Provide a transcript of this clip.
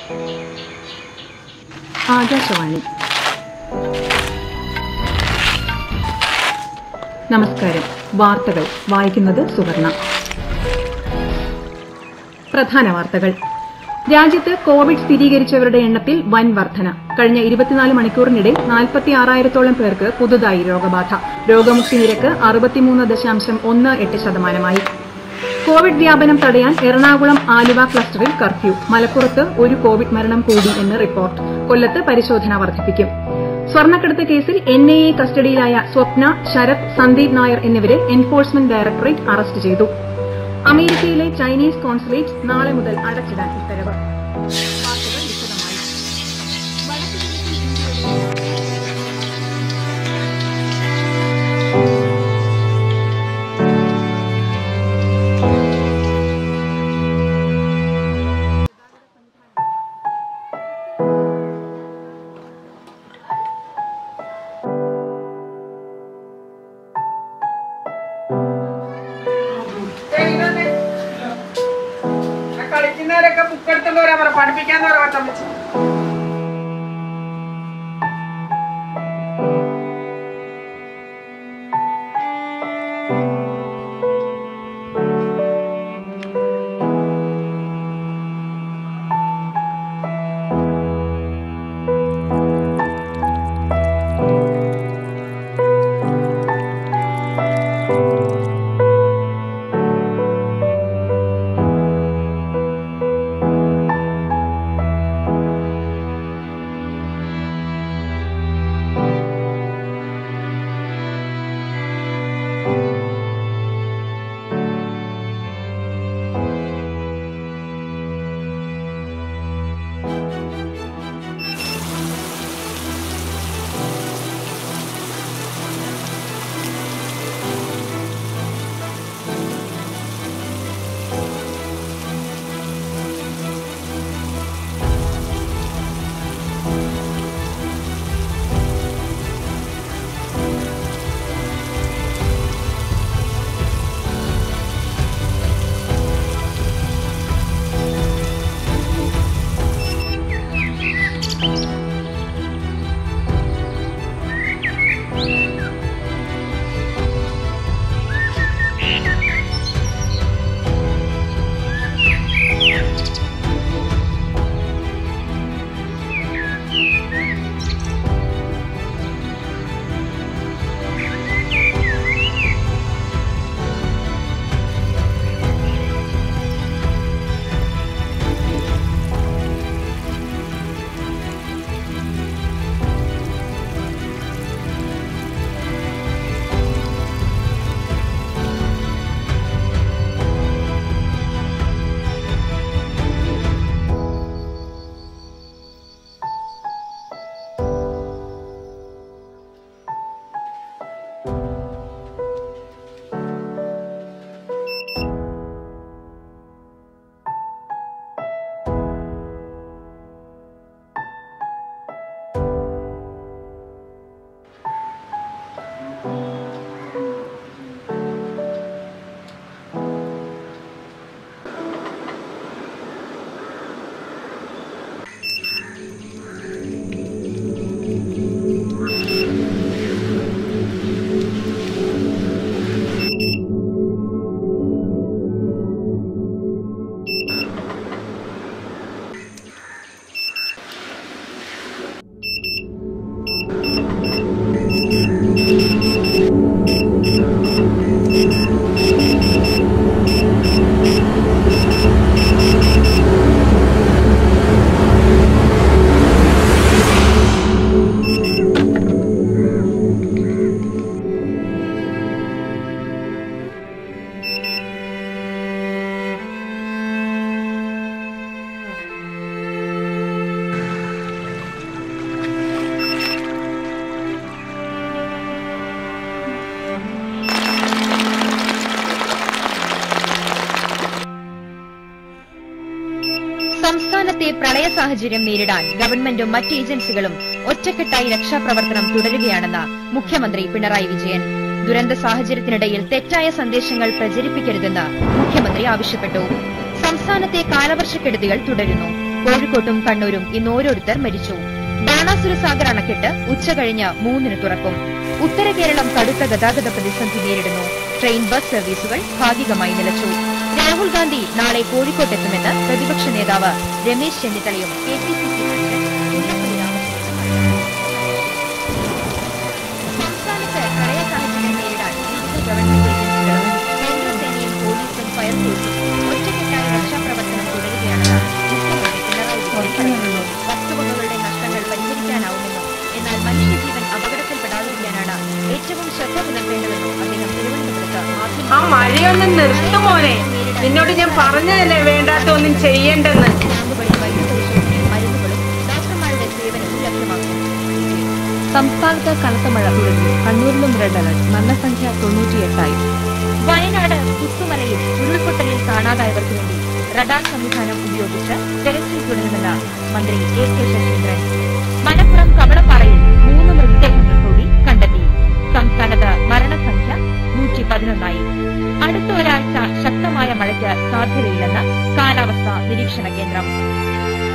ആകാശവാണി നമസ്കാരം വാർത്തകൾ വായിക്കുന്നത് സുവർണ പ്രധാന വാർത്തകൾ രാജ്യത്ത് കോവിഡ് സ്ഥിരീകരിച്ചവരുടെ എണ്ണത്തിൽ വൻ വർധന കഴിഞ്ഞ ഇരുപത്തിനാല് മണിക്കൂറിനിടെ നാൽപ്പത്തി ആറായിരത്തോളം പേർക്ക് പുതുതായി രോഗബാധ രോഗമുക്തി നിരക്ക് അറുപത്തിമൂന്ന് ദശാംശം ഒന്ന് എട്ട് ശതമാനമായി കോവിഡ് വ്യാപനം തടയാൻ എറണാകുളം ആലുവ ക്ലസ്റ്ററിൽ കർഫ്യൂ മലപ്പുറത്ത് ഒരു കോവിഡ് മരണം കൂടി എന്ന് റിപ്പോർട്ട് കൊല്ലത്ത് പരിശോധന വർദ്ധിപ്പിക്കും സ്വർണ്ണക്കടത്ത് കേസിൽ എൻ ഐ എ കസ്റ്റഡിയിലായ സ്വപ്ന ശരത് സന്ദീപ് നായർ എന്നിവരെ എൻഫോഴ്സ്മെന്റ് ഡയറക്ടറേറ്റ് അറസ്റ്റ് ചെയ്തു അമേരിക്കയിലെ ചൈനീസ് കോൺസുലേറ്റ് നാളെ മുതൽ അടച്ചിടാൻ ഉത്തരവ് വാർത്തകൾ വിശദമായി വടക്കുകിഴക്കൻ ഇന്ത്യയുടെ കളിക്കുന്നവരൊക്കെ ബുക്ക് എടുത്തോണ്ട് വരാൻ പറ പഠിപ്പിക്കാന്ന് പറ വട്ടമ്മച്ചി സംസ്ഥാനത്തെ പ്രളയ സാഹചര്യം നേരിടാൻ ഗവൺമെന്റും മറ്റ് ഏജൻസികളും ഒറ്റക്കെട്ടായി രക്ഷാപ്രവർത്തനം തുടരുകയാണെന്ന് മുഖ്യമന്ത്രി പിണറായി വിജയൻ ദുരന്ത സാഹചര്യത്തിനിടയിൽ തെറ്റായ സന്ദേശങ്ങൾ പ്രചരിപ്പിക്കരുതെന്ന് മുഖ്യമന്ത്രി ആവശ്യപ്പെട്ടു സംസ്ഥാനത്തെ കാലവർഷക്കെടുതികൾ തുടരുന്നു കോഴിക്കോട്ടും കണ്ണൂരും ഇന്ന് ഓരോരുത്തർ മരിച്ചു ബാണാസുര സാഗർ അണക്കെട്ട് ഉച്ചകഴിഞ്ഞ് മൂന്നിന് തുറക്കും ഉത്തര കേരളം കടുത്ത ഗതാഗത പ്രതിസന്ധി നേരിടുന്നു ട്രെയിൻ ബസ് സർവീസുകൾ ഭാഗികമായി നിലച്ചു രാഹുൽ ഗാന്ധി നാളെ കോഴിക്കോട്ടെത്തുമെന്ന് പ്രതിപക്ഷ നേതാവ് രമേശ് ചെന്നിത്തലയും K P C C president Mullappally രാമചന്ദ്രനും സംസ്ഥാനത്ത് പ്രളയ സാഹചര്യം നേരിടാൻ വിവിധ ഗവൺമെന്റ് ഏജൻസികളും കേന്ദ്രസേനയും പോലീസും ഫയർഫോഴ്സും ഒറ്റക്കെട്ടായി രക്ഷാപ്രവർത്തനം തുടരുകയാണെന്ന് മുഖ്യമന്ത്രി പിണറായി വിജയൻ പറഞ്ഞു വസ്തുവകകളുടെ നഷ്ടങ്ങൾ പരിഹരിക്കാനാവുമെന്നും എന്നാൽ മനുഷ്യജീവൻ അപകടത്തിൽപ്പെടാതിരിക്കാനാണ് ഏറ്റവും ശ്രദ്ധ പുലർത്തേണ്ടതെന്നും അദ്ദേഹം തിരുവനന്തപുരത്ത് ആ മഴയൊന്ന് നിർത്തും മോനെ നിന്നോട് ഞാൻ പറഞ്ഞതല്ലേ വേണ്ടാത്ത ഒന്നും ചെയ്യണ്ടെന്ന് ക്യാമ്പുകളിൽ വൈദ്യുതപരിശോധനയും മരുന്നുകളും ഡോക്ടർമാരുടെ സേവനവും ലഭ്യമാക്കും സംസ്ഥാനത്ത് കനത്ത മഴ തുടരുന്നു കണ്ണൂരിലും റെഡ് അലർട്ട് മരണസംഖ്യ തൊണ്ണൂറ്റിയെട്ടായി വയനാട് പുത്തുമലയിൽ ഉരുൾപൊട്ടലിൽ കാണാതായവർക്ക് വേണ്ടി റഡാർ സംവിധാനം ഉപയോഗിച്ച് തെരച്ചിൽ തുടരുമെന്ന് മന്ത്രി എ കെ ശശീന്ദ്രൻ മലപ്പുറം കവളപ്പാറയിൽ മൂന്ന് മൃതദേഹങ്ങൾ കൂടി കണ്ടെത്തി സംസ്ഥാനത്ത് മരണസംഖ്യ നൂറ്റി പതിനൊന്നായി അടുത്ത ഒരാഴ്ച ശക്തമായ മഴയ്ക്ക് സാധ്യതയില്ലെന്ന് കാലാവസ്ഥാ നിരീക്ഷണ കേന്ദ്രം